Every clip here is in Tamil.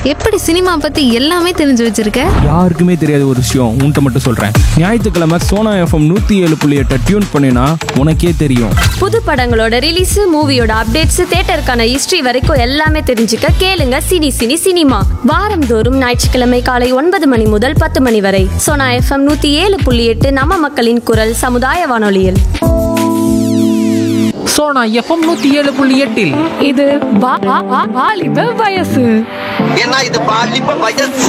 எப்படி சினிமா பத்தி எல்லாமே தெரிஞ்சு வச்சிருக்க யாருக்குமே தெரியாத ஒரு விஷயம் உன்கிட்ட மட்டும் சொல்றேன் ஞாயிற்றுக்கிழமை சோனா எஃப்எம் நூத்தி ஏழு புள்ளி எட்டை டியூன் பண்ணினா உனக்கே தெரியும் புது படங்களோட ரிலீஸ் மூவியோட அப்டேட்ஸ் தியேட்டருக்கான ஹிஸ்டரி வரைக்கும் எல்லாமே தெரிஞ்சுக்க கேளுங்க சினி சினி சினிமா வாரந்தோறும் ஞாயிற்றுக்கிழமை காலை ஒன்பது மணி முதல் பத்து மணி வரை சோனா எஃப்எம் நூத்தி ஏழு புள்ளி எட்டு நம்ம மக்களின் குரல் சமுதாய வானொலியில் சோனா எஃப்எம் நூத்தி ஏழு புள்ளி எட்டில் இது வா- வா- வா- வாலிப வயசு ஏன்னா இது பாலிப்ப வயசு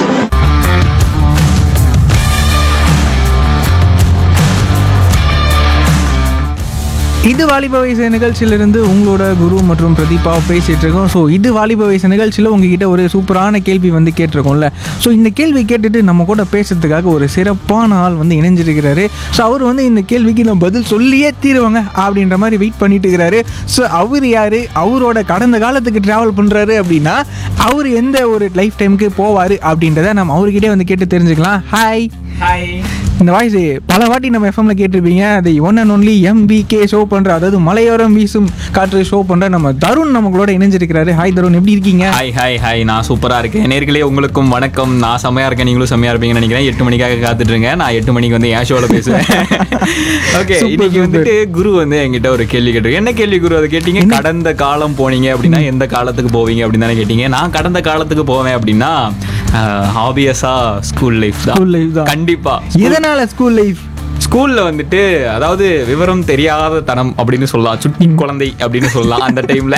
இது வாலிப வயசு நிகழ்ச்சியிலிருந்து உங்களோட குரு மற்றும் பிரதீபா பேசிட்டு இருக்கோம் ஸோ இது வாலிப வயசு நிகழ்ச்சியில் உங்ககிட்ட ஒரு சூப்பரான கேள்வி வந்து கேட்டிருக்கோம்ல ஸோ இந்த கேள்வி கேட்டுட்டு நம்ம கூட பேசுறதுக்காக ஒரு சிறப்பான ஆள் வந்து இணைஞ்சிருக்கிறாரு ஸோ அவர் வந்து இந்த கேள்விக்கு நான் பதில் சொல்லியே தீருவாங்க அப்படின்ற மாதிரி வெயிட் பண்ணிட்டு இருக்கிறாரு ஸோ அவர் யாரு அவரோட கடந்த காலத்துக்கு டிராவல் பண்ணுறாரு அப்படின்னா அவர் எந்த ஒரு லைஃப் டைமுக்கு போவார் அப்படின்றத நம்ம அவர்கிட்டே வந்து கேட்டு தெரிஞ்சுக்கலாம் ஹாய் இந்த வாய்ஸ் பல வாட்டி நம்ம எஃப்எம்ல கேட்டிருப்பீங்க அது one and only M P K show பண்ற அதாவது மலையோரம் வீசும் காற்று ஷோ பண்ற நம்ம தருண் நம்மளோட இணைஞ்சிருக்கிறாரு ஹாய் தருண் எப்படி இருக்கீங்க ஹாய் ஹாய் ஹாய் நான் சூப்பரா இருக்கேன் நேர்களே உங்களுக்கும் வணக்கம் நான் செம்மையா இருக்கேன் நீங்களும் செம்மையா இருப்பீங்கன்னு நினைக்கிறேன் எட்டு மணிக்காக காத்துட்டு இருங்க நான் எட்டு மணிக்கு வந்து என் ஷோல பேசுவேன் ஓகே Super, இன்னைக்கு super. வந்துட்டு குரு வந்து என்கிட்ட ஒரு கேள்வி கேட்டு என்ன கேள்வி குரு அதை கேட்டீங்க கடந்த காலம் போனீங்க அப்படின்னா எந்த காலத்துக்கு போவீங்க அப்படின்னு தானே கேட்டீங்க நான் கடந்த காலத்துக்கு போவேன் அப்படின்னா ஆபியஸா ஸ்கூல் லைஃப் School life தான் தான். கண்டிப்பா எதனால ஸ்கூல் லைஃப் ஸ்கூல்ல வந்துட்டு அதாவது விவரம் தெரியாத தனம் அப்படின்னு சொல்லலாம் சுட்டி குழந்தை அப்படின்னு சொல்லலாம் அந்த டைம்ல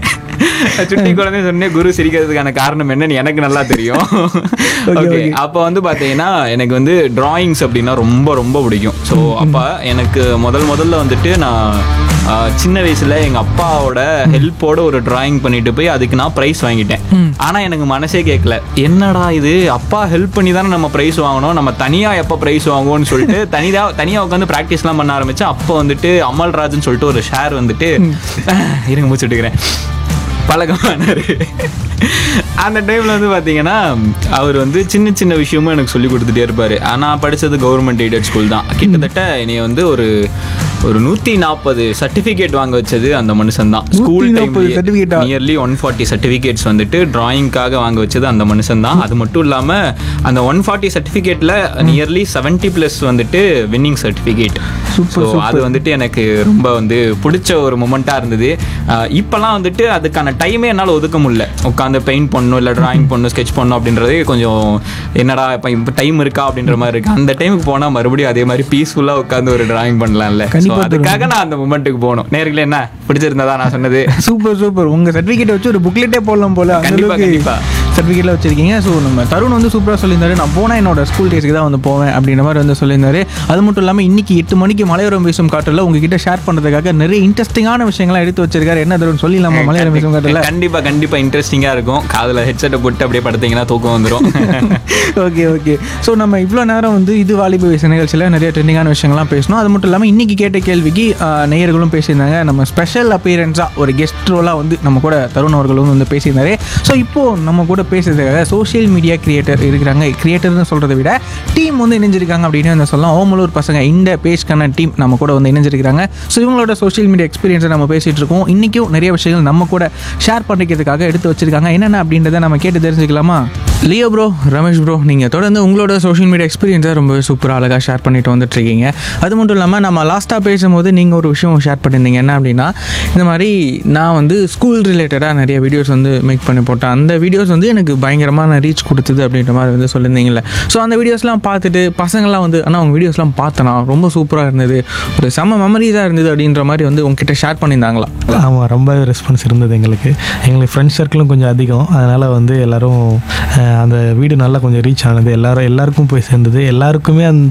சுட்டி குழந்தை சொன்னே குரு சிரிக்கிறதுக்கான காரணம் என்னன்னு எனக்கு நல்லா தெரியும் ஓகே okay. அப்போ வந்து பாத்தீங்கன்னா எனக்கு வந்து டிராயிங்ஸ் அப்படின்னா ரொம்ப ரொம்ப பிடிக்கும் ஸோ அப்ப எனக்கு முதல் முதல்ல வந்துட்டு நான் ஆஹ், சின்ன வயசுல எங்க அப்பாவோட ஹெல்ப்போட ஒரு டிராயிங் பண்ணிட்டு போய் அதுக்கு நான் ப்ரைஸ் வாங்கிட்டேன் ஆனா எனக்கு மனசே கேட்கல என்னடா இது அப்பா ஹெல்ப் பண்ணி தானே நம்ம ப்ரைஸ் வாங்கணும் நம்ம தனியா எப்போ ப்ரைஸ் வாங்குவோம்னு சொல்லிட்டு தனியா தனியா உட்காந்து ப்ராக்டிஸ்லாம் பண்ண ஆரம்பிச்சேன் அப்போ வந்துட்டு அமல்ராஜ்னு சொல்லிட்டு ஒரு ஷேர் வந்துட்டு இருங்க முடிச்சுட்டுக்கிறேன் பழக்கமானாரு அந்த டைம்ல வந்து பாத்தீங்கன்னா அவர் வந்து சின்ன சின்ன விஷயமும் எனக்கு சொல்லி கொடுத்துட்டே இருப்பாரு நான் படிச்சது கவர்மெண்ட் எய்டட் ஸ்கூல் தான் கிட்டத்தட்ட என்னைய வந்து ஒரு ஒரு நூத்தி நாற்பது சர்டிபிகேட் வாங்க வச்சது அந்த மனுஷன் தான் ஸ்கூல் 140 certificate ஆ? நியர்லி ஒன் ஃபார்ட்டி சர்டிஃபிகேட்ஸ் வந்துட்டு டிராயிங்காக வாங்க வச்சது அந்த மனுஷன் தான் அது மட்டும் இல்லாம அந்த ஒன் ஃபார்ட்டி சர்டிஃபிகேட்ல நியர்லி செவன்ட்டி ப்ளஸ் வந்துட்டு winning certificate Super, so super. அது வந்துட்டு எனக்கு ரொம்ப வந்து பிடிச்ச ஒரு மொமெண்ட்டாக இருந்தது ஆஹ் இப்போலாம் வந்துட்டு அதுக்கான டைமே என்னால் ஒதுக்க முடியல உட்காந்து பெயிண்ட் பண்ணணும் இல்லை டிராயிங் பண்ணணும் ஸ்கெச் பண்ணணும் அப்படின்றதே கொஞ்சம் என்னடா இப்போ இப்போ டைம் இருக்கா அப்படின்ற மாதிரி இருக்கு அந்த டைமுக்கு போனால் மறுபடியும் அதே மாதிரி பீஸ்ஃபுல்லாக உட்காந்து ஒரு டிராயிங் பண்ணலாம்ல ஸோ கண்டிப்பா அதுக்காக நான் அந்த மொமெண்ட்டுக்கு போகணும் நேர்களே என்ன பிடிச்சிருந்ததா நான் சொன்னது சூப்பர் சூப்பர் உங்க சர்டிஃபிகேட் வச்சு ஒரு புக்லெட்டே போடலாம் போல அந்த கண்டிப்பா, அளவுக்கு கண்டிப்பா. சர்டிஃபிகேட்ல வச்சிருக்கீங்க ஸோ நம்ம தருண் வந்து சூப்பராக சொல்லியிருந்தாரு நான் போனால் என்னோட ஸ்கூல் டேஸ்க்கு தான் வந்து போவேன் அப்படின்ற மாதிரி வந்து சொல்லியிருந்தாரு அது மட்டும் இல்லாமல் இன்னைக்கு எட்டு மணிக்கு மலையோரம் வீசும் காற்றில் உங்ககிட்ட ஷேர் பண்ணுறதுக்காக நிறைய இன்ட்ரெஸ்டிங்கான விஷயங்கள்லாம் எடுத்து வச்சிருக்காரு என்ன தருண் சொல்லிடலாமா மலையோரம் வீசும் காற்றில் கண்டிப்பா கண்டிப்பா இன்ட்ரெஸ்டிங்கா இருக்கும் காதுல ஹெட்செட்டை போட்டு அப்படியே படுத்தீங்கன்னா தூக்கம் வந்துடும் ஓகே ஓகே ஸோ நம்ம இவ்வளோ நேரம் வந்து இது வாலிப வயசு நிகழ்ச்சியில் நிறைய ட்ரெண்டிங்கான விஷயங்கள்லாம் பேசணும் அது மட்டும் இல்லாமல் இன்னைக்கு கேட்ட கேள்விக்கு ஆஹ், நேயர்களும் பேசியிருந்தாங்க நம்ம ஸ்பெஷல் அப்பியரன்ஸாக ஒரு கெஸ்ட் ரோலாக வந்து நம்ம கூட தருண் அவர்களும் வந்து பேசியிருந்தாரு ஸோ இப்போது நம்ம கூட பேசுறதுக்காக சோஷியல் மீடியா கிரியேட்டர் இருக்கிறாங்க கிரியேட்டர்னு சொல்கிறத விட டீம் வந்து இணைஞ்சிருக்காங்க அப்படின்னு வந்து சொல்லலாம் ஓமலூர் பசங்க இந்த பேஜ்க்கான டீம் நம்ம கூட வந்து இணைஞ்சிருக்கிறாங்க ஸோ இவங்களோட சோஷியல் மீடியா எக்ஸ்பீரியன்ஸை நம்ம பேசிகிட்டு இருக்கோம் இன்றைக்கும் நிறைய விஷயங்கள் நம்ம கூட ஷேர் பண்ணிக்கிறதுக்காக எடுத்து வச்சிருக்காங்க என்னென்ன அப்படின்றத நம்ம கேட்டு தெரிஞ்சுக்கலாமா லியோ ப்ரோ ரமேஷ் ப்ரோ நீங்கள் தொடர்ந்து உங்களோட சோஷியல் மீடியா எக்ஸ்பீரியன்ஸை ரொம்ப சூப்பராக அழகாக ஷேர் பண்ணிட்டு வந்துட்டு இருக்கீங்க அது மட்டும் இல்லாமல் நம்ம லாஸ்ட்டாக பேசும்போது நீங்கள் ஒரு விஷயம் ஷேர் பண்ணியிருந்தீங்க என்ன அப்படின்னா இந்த மாதிரி நான் வந்து ஸ்கூல் ரிலேட்டடாக நிறைய வீடியோஸ் வந்து மேக் பண்ணி போட்டேன் அந்த வீடியோஸ் வந்து எனக்கு பயங்கரமான ரீச் கொடுத்தது அப்படின்ற மாதிரி வந்து சொல்லியிருந்தீங்களே ஸோ அந்த வீடியோஸ்லாம் பார்த்துட்டு பசங்கள்லாம் வந்து ஆனால் அவங்க வீடியோஸ்லாம் பார்த்தனா ரொம்ப சூப்பராக இருந்தது ஒரு செம்ம மெமரிஸாக இருந்தது அப்படின்ற மாதிரி வந்து உங்ககிட்ட ஷேர் பண்ணியிருந்தாங்களா ஆமாம் ரொம்ப ரெஸ்பான்ஸ் இருந்தது எங்களுக்கு எங்களுக்கு ஃப்ரெண்ட்ஸ் சர்க்கிளும் கொஞ்சம் அதிகம் அதனால் வந்து எல்லோரும் அந்த வீடு நல்லா கொஞ்சம் ரீச் ஆனது எல்லாரும் எல்லாருக்கும் போய் சேர்ந்தது எல்லாருக்குமே அந்த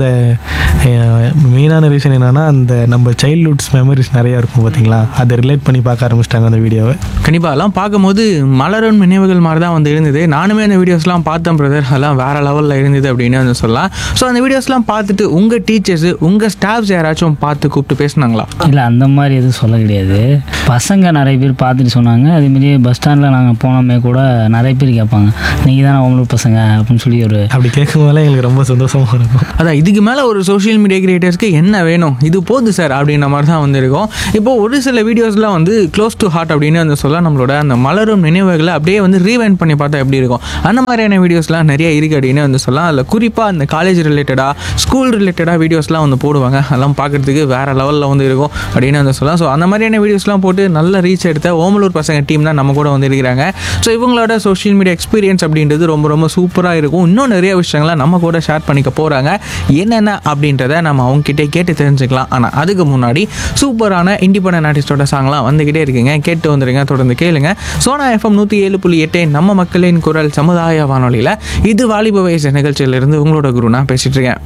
மெயினான ரீசன் என்னென்னா அந்த நம்ம சைல்ட்ஹுட்ஸ் மெமரிஸ் நிறையா இருக்கும் பார்த்தீங்களா அதை ரிலேட் பண்ணி பார்க்க ஆரம்பிச்சிட்டாங்க அந்த வீடியோவை கண்டிப்பாக அதெல்லாம் பார்க்கும்போது மலரும் நினைவுகள் மாதிரி தான் வந்து இருந்தது நானுமே அந்த வீடியோஸ்லாம் பார்த்தேன் பிரதர் அதெல்லாம் வேறு லெவலில் இருந்தது அப்படின்னு வந்து சொல்லலாம் ஸோ அந்த வீடியோஸ்லாம் பார்த்துட்டு உங்கள் டீச்சர்ஸு உங்கள் ஸ்டாஃப்ஸ் யாராச்சும் பார்த்து கூப்பிட்டு பேசுனாங்களா இல்லை அந்த மாதிரி எதுவும் சொல்ல கிடையாது பசங்க நிறைய பேர் பார்த்துட்டு சொன்னாங்க அதேமாரி பஸ் ஸ்டாண்டில் நாங்கள் போனோமே கூட நிறைய பேர் கேட்பாங்க நீங்கள் தானே ஓமலூர் பசங்க அப்படின்னு சொல்லி ஒரு அப்படி கேட்கும் போதெல்லாம் எங்களுக்கு ரொம்ப சந்தோஷமாக இருக்கும் அதான் இதுக்கு மேலே ஒரு சோஷியல் மீடியா கிரியேட்டர்ஸ்க்கு என்ன வேணும் இது போதும் சார் அப்படின்ற மாதிரி தான் வந்திருக்கும் இப்போ ஒரு சில வீடியோஸ்லாம் வந்து க்ளோஸ் டு ஹார்ட் அப்படின்னு வந்து சொல்ல நம்மளோட அந்த மலரும் நினைவுகளை அப்படியே வந்து ரீவைண்ட் பண்ணி பார்த்தா எப்படி இருக்கும் அந்த மாதிரியான வீடியோஸ்லாம் நிறைய இருக்குது அப்படின்னு வந்து சொல்லலாம் அதில் குறிப்பாக அந்த காலேஜ் ரிலேட்டடாக ஸ்கூல் ரிலேட்டடாக வீடியோஸ்லாம் வந்து போடுவாங்க அதெல்லாம் பார்க்குறதுக்கு வேறு லெவலில் வந்து இருக்கும் அப்படின்னு வந்து சொல்லலாம் ஸோ அந்த மாதிரியான வீடியோஸ்லாம் போட்டு நல்ல ரீச் எடுத்த ஓமலூர் பசங்க டீம் தான் நம்ம கூட வந்து இருக்கிறாங்க ஸோ இவங்களோட சோஷியல் மீடியா எக்ஸ்பீரியன்ஸ் அப்படின்றது ரொம்ப ரொம்ப சூப்பராக இருக்கும் இன்னும் நிறைய விஷயங்களை நம்ம கூட ஷேர் பண்ணிக்க போகிறாங்க என்னென்ன அப்படின்றத நம்ம அவங்ககிட்ட கேட்டு தெரிஞ்சுக்கலாம் ஆனால் அதுக்கு முன்னாடி சூப்பரான இண்டிபெண்டன்ட் ஆர்டிஸ்டோட சாங்லாம் வந்துக்கிட்டே இருக்குங்க கேட்டு வந்துருங்க தொடர்ந்து கேளுங்க சோனா எஃப்எம் நூற்றி ஏழு புள்ளி எட்டு நம்ம மக்களின் குரல் சமுதாய வானொலியில் இது வாலிப வயசு நிகழ்ச்சியிலிருந்து உங்களோட குரு நான் பேசிட்டு இருக்கேன்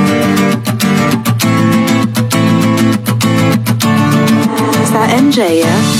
Is that MJ, yeah?